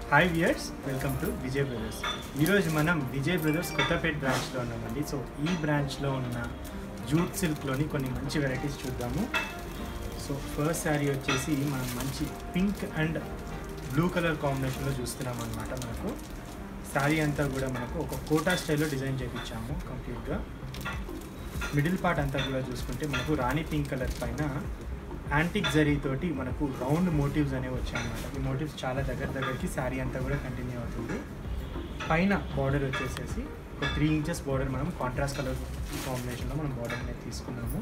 Hi viewers welcome to Vijay brothers ఈరోజు మనం Vijay brothers Kothapeta బ్రాంచ్లో ఉన్నామండి సో ఈ బ్రాంచ్లో ఉన్న జూట్ సిల్క్లోని కొన్ని మంచి వెరైటీస్ చూద్దాము సో ఫస్ట్ శారీ వచ్చేసి మనం మంచి పింక్ అండ్ బ్లూ కలర్ కాంబినేషన్లో చూస్తున్నాం అనమాట మనకు శారీ అంతా కూడా మనకు ఒక కోటా స్టైల్లో డిజైన్ చేయించాము కంప్లీట్గా మిడిల్ పార్ట్ అంతా కూడా చూసుకుంటే మనకు రాణి పింక్ కలర్ పైన యాంటిక్ జరీ తోటి మనకు రౌండ్ మోటివ్స్ అనేవి వచ్చాయన్నమాట ఈ మోటివ్స్ చాలా దగ్గర దగ్గరికి శారీ అంతా కూడా కంటిన్యూ అవుతుంది పైన బార్డర్ వచ్చేసేసి ఒక త్రీ ఇంచెస్ బార్డర్ మనం కాంట్రాస్ట్ కలర్ కాంబినేషన్లో మనం బార్డర్ అనేది తీసుకున్నాము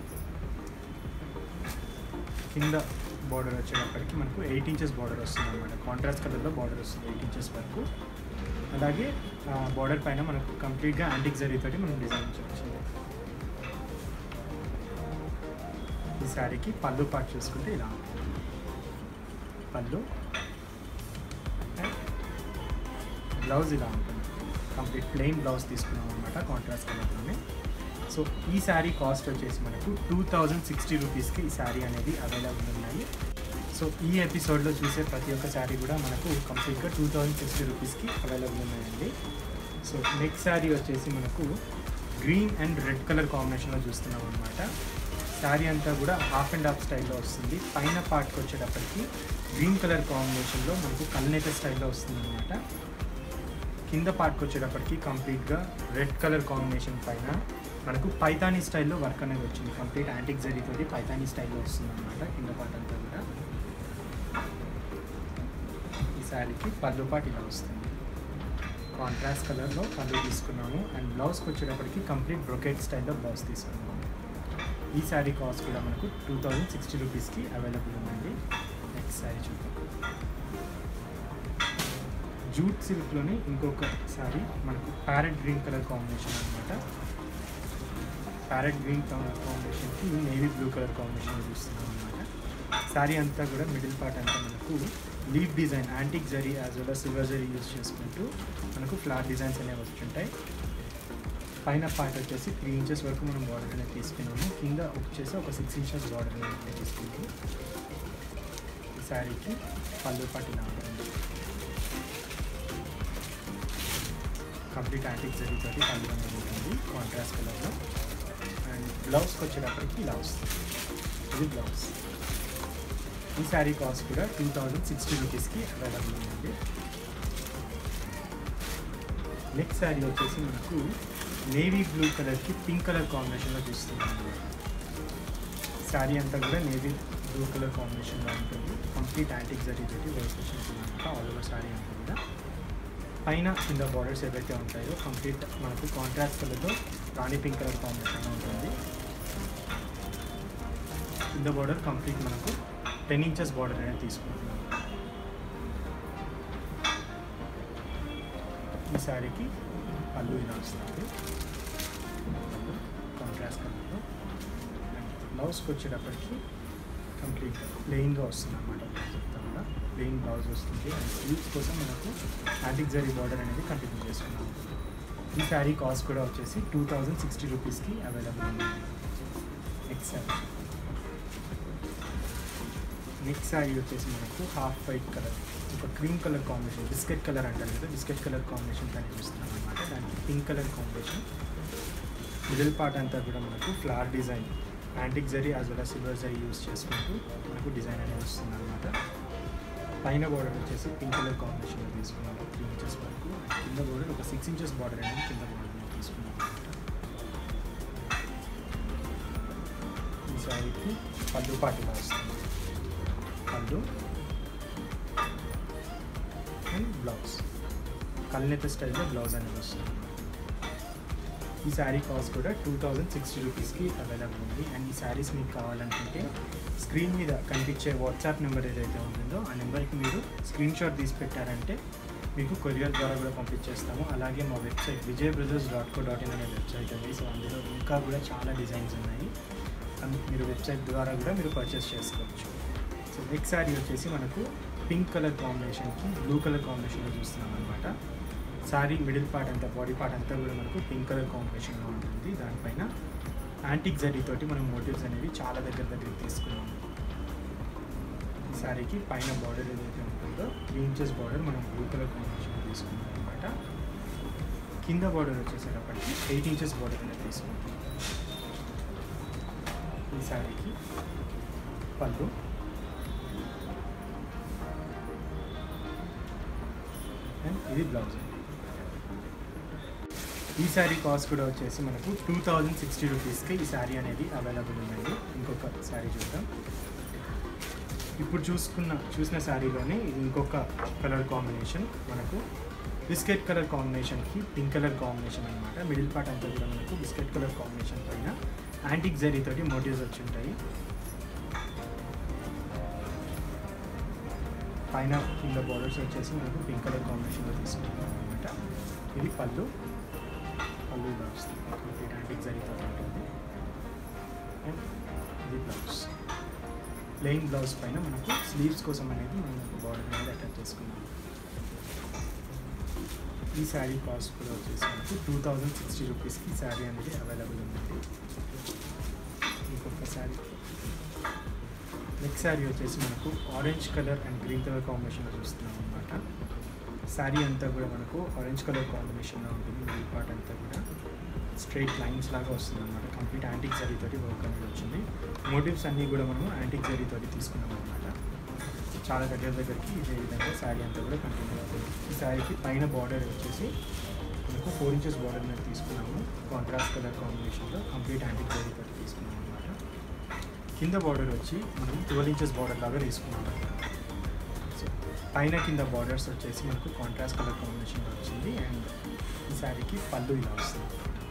కింద బార్డర్ వచ్చేటప్పటికి మనకు ఎయిట్ ఇంచెస్ బార్డర్ వస్తుంది అనమాట కాంట్రాస్ట్ కలర్లో బార్డర్ వస్తుంది ఎయిట్ ఇంచెస్ వరకు అలాగే బార్డర్ పైన మనకు కంప్లీట్గా యాంటిక్ జరీతోటి మనం డిజైన్ వచ్చింది ఈ శారీకి పళ్ళు పాటు చూసుకుంటే ఇలా ఉంటుంది. పళ్ళు అండ్ బ్లౌజ్ ఇలా ఉంటుంది కంప్లీట్ ప్లెయిన్ బ్లౌజ్ తీసుకున్నాం అనమాట కాంట్రాస్ట్ కలర్లోనే సో ఈ శారీ కాస్ట్ వచ్చేసి మనకు టూ థౌజండ్ సిక్స్టీ రూపీస్కి ఈ శారీ అనేది అవైలబుల్ ఉన్నాయి సో ఈ ఎపిసోడ్లో చూసే ప్రతి ఒక్క శారీ కూడా మనకు కంప్లీట్గా టూ థౌజండ్ సిక్స్టీ రూపీస్కి అవైలబుల్ ఉన్నాయండి సో నెక్స్ట్ శారీ వచ్చేసి మనకు గ్రీన్ అండ్ రెడ్ కలర్ కాంబినేషన్లో చూస్తున్నాం అనమాట శారీ అంతా కూడా హాఫ్ అండ్ హాఫ్ స్టైల్లో వస్తుంది పైన పార్ట్కి వచ్చేటప్పటికి గ్రీన్ కలర్ కాంబినేషన్లో మనకు కల్నేత స్టైల్లో వస్తుంది అనమాట కింద పార్ట్కి వచ్చేటప్పటికి కంప్లీట్గా రెడ్ కలర్ కాంబినేషన్ పైన మనకు పైతానీ స్టైల్లో వర్క్ అనేది వచ్చింది కంప్లీట్ యాంటిక్ జరీతోటి పైతానీ స్టైల్లో వస్తుంది అనమాట కింద పార్ట్ అంతా కూడా ఈ శారీకి పళ్ళు పాటు ఇలా వస్తుంది కాంట్రాస్ట్ కలర్లో పళ్ళు తీసుకున్నాము అండ్ బ్లౌజ్కి వచ్చేటప్పటికి కంప్లీట్ బ్రొకెట్ స్టైల్లో బ్లౌజ్ తీసుకున్నాము ఈ శారీ కాస్ట్ కూడా మనకు టూ థౌజండ్ సిక్స్టీ రూపీస్కి అవైలబుల్ ఉందండి నెక్స్ట్ శారీ చూద్దాం జూట్ సిల్క్లోని ఇంకొక శారీ మనకు ప్యారెట్ గ్రీన్ కలర్ కాంబినేషన్ అనమాట ప్యారెట్ గ్రీన్ కాంబినేషన్కి నేవీ బ్లూ కలర్ కాంబినేషన్ చూస్తున్నాం అనమాట శారీ అంతా కూడా మిడిల్ పార్ట్ అంతా మనకు leaf design antique zari as well silver zari use చేసుకుంటూ మనకు ఫ్లాట్ డిజైన్స్ అనేవి వచ్చుంటాయి పైన పార్ట్ వచ్చేసి త్రీ ఇంచెస్ వరకు మనం బార్డర్ అనేది తీసుకున్నాము కింద వచ్చేసి ఒక సిక్స్ ఇంచెస్ బార్డర్ అనేది తీసుకున్నాము ఈ శారీకి పళ్ళు పాటు ఇలా ఉంటుంది కంప్లీట్ యాంటిక్ జరీతోటి పళ్ళు అనేది ఉంటుంది కాంట్రాస్ట్ కలర్లో అండ్ బ్లౌజ్కి వచ్చేటప్పటికి ఇలా వస్తుంది ఇది బ్లౌజ్ ఈ శారీ కాస్ట్ కూడా టూ థౌజండ్ సిక్స్టీ రూపీస్కి అవైలబుల్ ఉందండి నెక్స్ట్ శారీ వచ్చేసి మనకు నేవీ బ్లూ కలర్కి పింక్ కలర్ కాంబినేషన్లో చూస్తున్నాం శారీ అంతా కూడా నేవీ బ్లూ కలర్ కాంబినేషన్లో ఉంటుంది కంప్లీట్ యాంటిక్ జరీతోటి వర్క్ అనమాట ఆల్ ఓవర్ శారీ అంతా కూడా పైన కింద బార్డర్స్ ఏవైతే ఉంటాయో కంప్లీట్ మనకు కాంట్రాస్ట్ కలర్తో రాణి పింక్ కలర్ కాంబినేషన్లో ఉంటుంది కింద బార్డర్ కంప్లీట్ మనకు టెన్ ఇంచెస్ బార్డర్ అనేది తీసుకుంటున్నాం ఈ శారీకి పళ్ళు ఇలా వస్తుంది కాంట్రాస్ట్ కలర్లో బ్లౌజ్కి వచ్చేటప్పటికి కంప్లీట్ ప్లెయిన్గా వస్తుంది అనమాట చెప్తా కూడా ప్లెయిన్ బ్లౌజ్ వస్తుంది అండ్ స్లీవ్స్ కోసం మనకు యాంటిక్ జరీ బార్డర్ అనేది కంటిన్యూ చేసుకున్నాం ఈ శారీ కాస్ట్ కూడా వచ్చేసి టూ థౌజండ్ సిక్స్టీ రూపీస్కి అవైలబుల్ ఉంది నెక్స్ట్ శారీ నెక్స్ట్ శారీ వచ్చేసి మనకు హాఫ్ వైట్ కలర్ ఒక cream colour combination biscuit colour అంటారు కదా బిస్కెట్ కలర్ కాంబినేషన్ కనిపిస్తున్నాం అనమాట దానికి pink colour combination middle part అంతా కూడా మనకు flower design antique zari as well silver zari use చేసుకుంటూ మనకు డిజైన్ అనేది వస్తుంది అనమాట పైన బార్డర్ వచ్చేసి పింక్ కలర్ కాంబినేషన్లో తీసుకున్నాము త్రీ ఇంచెస్ వరకు అండ్ కింద బార్డర్ ఒక సిక్స్ ఇంచెస్ బార్డర్ అనేది కింద బార్డర్ తీసుకున్నాం అనమాట ఈ శారీకి పళ్ళు పాటు ఇలా వస్తుంది పళ్ళు అండ్ బ్లౌజ్ కల్నెత స్టైల్లో బ్లౌజ్ అనేది వస్తుంది ఈ శారీ కాస్ట్ కూడా టూ థౌజండ్ సిక్స్టీ రూపీస్కి అవైలబుల్ ఉంది అండ్ ఈ శారీస్ మీకు కావాలనుకుంటే స్క్రీన్ మీద కనిపించే వాట్సాప్ నెంబర్ ఏదైతే ఉంటుందో ఆ నెంబర్కి మీరు స్క్రీన్ షాట్ తీసి పెట్టారంటే మీకు కొరియర్ ద్వారా కూడా పంపించేస్తాము అలాగే మా website Vijay brothers dot co dot in అనే వెబ్సైట్ ఉంది సో అందులో ఇంకా కూడా చాలా డిజైన్స్ ఉన్నాయి అండ్ మీరు వెబ్సైట్ ద్వారా కూడా మీరు పర్చేస్ చేసుకోవచ్చు సో నెక్స్ట్ శారీ వచ్చేసి మనకు పింక్ కలర్ కాంబినేషన్కి బ్లూ కలర్ కాంబినేషన్లో చూస్తున్నాం అనమాట శారీ మిడిల్ పార్ట్ అంతా బాడీ పార్ట్ అంతా కూడా మనకు పింక్ కలర్ కాంబినేషన్లో ఉంటుంది దానిపైన యాంటిక్ జరీ తోటి మనం మోటివ్స్ అనేవి చాలా దగ్గర దగ్గర తీసుకున్నాము ఈ శారీకి పైన బార్డర్ ఏదైతే ఉంటుందో ఉంటుందో త్రీ ఇంచెస్ బార్డర్ మనం బ్లూ కలర్ కాంబినేషన్ తీసుకున్నాం అనమాట కింద బార్డర్ వచ్చేసేటప్పటికి ఎయిట్ ఇంచెస్ బార్డర్ అనేది తీసుకుంటాం ఈ శారీకి పళ్ళు అండ్ ఇది బ్లౌజ్ ఈ శారీ కాస్ట్ కూడా వచ్చేసి మనకు టూ థౌజండ్ సిక్స్టీ రూపీస్కి ఈ శారీ అనేది అవైలబుల్ ఉందండి ఇంకొక శారీ చూద్దాం ఇప్పుడు చూసుకున్న చూసిన శారీలోనే ఇది ఇంకొక కలర్ కాంబినేషన్ మనకు బిస్కెట్ కలర్ కాంబినేషన్కి పింక్ కలర్ కాంబినేషన్ అనమాట మిడిల్ పార్ట్ అంతా కూడా మనకు బిస్కెట్ కలర్ కాంబినేషన్ పైన యాంటిక్ జరీ తోటి మోటివ్స్ వచ్చి ఉంటాయి పైన కింద బార్డర్స్ వచ్చేసి మనకు పింక్ కలర్ కాంబినేషన్లో తీసుకుంటాం అనమాట ఇది పళ్ళు పళ్ళు ఇలా వస్తుంది కంప్లీట్ యాంటిక్ జరీతో ఉంటుంది అండ్ ఇది బ్లౌజ్ ప్లెయిన్ బ్లౌజ్ పైన మనకు స్లీవ్స్ కోసం అనేది మనం బార్డర్ అనేది అటాచ్ చేసుకున్నాం ఈ శారీ కాస్ట్ కూడా వచ్చేసి మనకు టూ థౌజండ్ సిక్స్టీ రూపీస్కి ఈ శారీ అనేది అవైలబుల్ ఉందండి ఇంకొక శారీ నెక్స్ట్ శారీ వచ్చేసి మనకు orange colour and green colour కాంబినేషన్లో చూస్తున్నాం అనమాట శారీ అంతా కూడా మనకు ఆరెంజ్ కలర్ కాంబినేషన్లో ఉంటుంది మిడిల్ పార్ట్ అంతా కూడా స్ట్రైట్ లైన్స్ లాగా వస్తుంది అనమాట కంప్లీట్ యాంటిక్ జరీ తోటి వర్క్ అనేది వచ్చింది మోటివ్స్ అన్నీ కూడా మనము యాంటిక్ జరీ తోటి తీసుకున్నాం అనమాట చాలా దగ్గర దగ్గరికి ఇదే విధంగా శారీ అంతా కూడా కంటిన్యూ అవుతుంది ఈ శారీకి పైన బార్డర్ వచ్చేసి మనకు ఫోర్ ఇంచెస్ బార్డర్ మీద తీసుకున్నాము కాంట్రాస్ట్ కలర్ కాంబినేషన్లో కంప్లీట్ యాంటిక్ జరీ తోటి తీసుకున్నాం అనమాట కింద బార్డర్ వచ్చి మనం ట్వెల్వ్ ఇంచెస్ బార్డర్ లాగా తీసుకున్నాం అనమాట సో పైన కింద బార్డర్స్ వచ్చేసి మనకు కాంట్రాస్ట్ కలర్ కాంబినేషన్ వచ్చింది అండ్ ఈ శారీకి పళ్ళు ఇలా వస్తుంది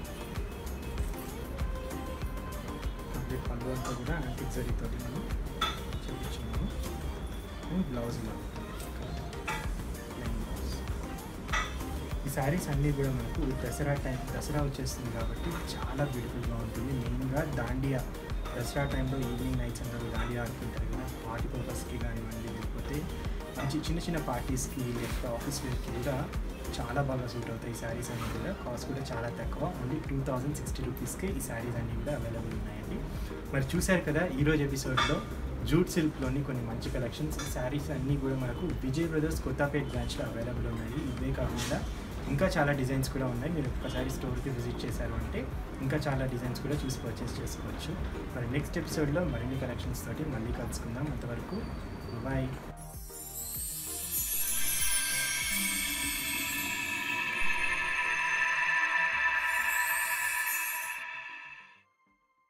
కంప్లీట్ పళ్ళు అంతా కూడా యాంటిక్ జరీతో మనం చూపించున్నాము అండ్ బ్లౌజ్ ఇలా ప్లెయిన్ బ్లౌజ్ ఈ శారీస్ అన్నీ కూడా మనకు దసరా టైం దసరా వచ్చేస్తుంది కాబట్టి చాలా బ్యూటిఫుల్గా ఉంటుంది మెయిన్గా దాండియా దసరా టైంలో ఈవినింగ్ నైట్స్ అందరూ దాండియా ఆడుతుంటారు కదా పార్టీ పర్పస్కి కానివ్వండి లేకపోతే మంచి చిన్న చిన్న పార్టీస్కి లేకపోతే ఆఫీస్ వేర్కి కూడా చాలా బాగా సూట్ అవుతాయి ఈ శారీస్ అన్నీ కూడా కాస్ట్ కూడా చాలా తక్కువ ఓన్లీ టూ థౌజండ్ సిక్స్టీ రూపీస్కే ఈ శారీస్ అన్నీ కూడా అవైలబుల్ ఉన్నాయండి మరి చూశారు కదా ఈరోజు ఎపిసోడ్లో జూట్ సిల్క్లోని కొన్ని మంచి కలెక్షన్స్ ఈ శారీస్ అన్నీ కూడా మనకు విజయ్ బ్రదర్స్ కొత్తపేట్ బ్రాంచ్లో అవైలబుల్ ఉన్నాయి ఇవే కాకుండా ఇంకా చాలా డిజైన్స్ కూడా ఉన్నాయి మీరు ఒకసారి స్టోర్కి విజిట్ చేశారు అంటే ఇంకా చాలా డిజైన్స్ కూడా చూసి పర్చేస్ చేసుకోవచ్చు మరి నెక్స్ట్ ఎపిసోడ్లో మరిన్ని కలెక్షన్స్ తోటి మళ్ళీ కలుసుకుందాం అంతవరకు బాయ్